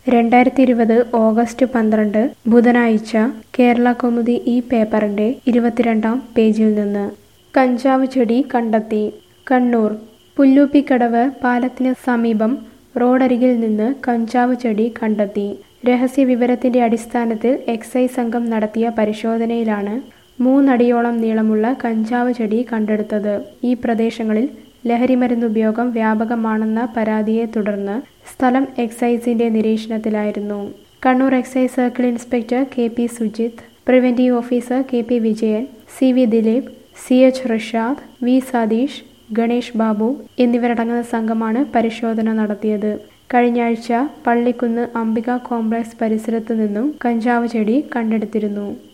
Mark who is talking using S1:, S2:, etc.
S1: രണ്ടായിരത്തി ഇരുപത് ഓഗസ്റ്റ് പന്ത്രണ്ട് ബുധനാഴ്ച കേരള കൗമുദി ഈ പേപ്പറിന്റെ ഇരുപത്തിരണ്ടാം പേജിൽ നിന്ന് കഞ്ചാവ് ചെടി കണ്ടെത്തി കണ്ണൂർ പുല്ലൂപ്പിക്കടവ് പാലത്തിന് സമീപം റോഡരികിൽ നിന്ന് കഞ്ചാവ് ചെടി കണ്ടെത്തി രഹസ്യ വിവരത്തിന്റെ അടിസ്ഥാനത്തിൽ എക്സൈസ് സംഘം നടത്തിയ പരിശോധനയിലാണ് മൂന്നടിയോളം നീളമുള്ള കഞ്ചാവ് ചെടി കണ്ടെടുത്തത് ഈ പ്രദേശങ്ങളിൽ ലഹരിമരുന്ന് ഉപയോഗം വ്യാപകമാണെന്ന പരാതിയെ തുടർന്ന് സ്ഥലം എക്സൈസിന്റെ നിരീക്ഷണത്തിലായിരുന്നു Kannur excise circle inspector K P Sujith preventive officer K P Vijayan C V Dileep C H Rishad V Satheesh Ganesh Babu എന്നിവരടങ്ങുന്ന സംഘമാണ് പരിശോധന നടത്തിയത് കഴിഞ്ഞയാഴ്ച പള്ളിക്കുന്ന് അംബിക കോംപ്ലക്സ് പരിസരത്തു നിന്നും കഞ്ചാവ് ചെടി കണ്ടെടുത്തിരുന്നു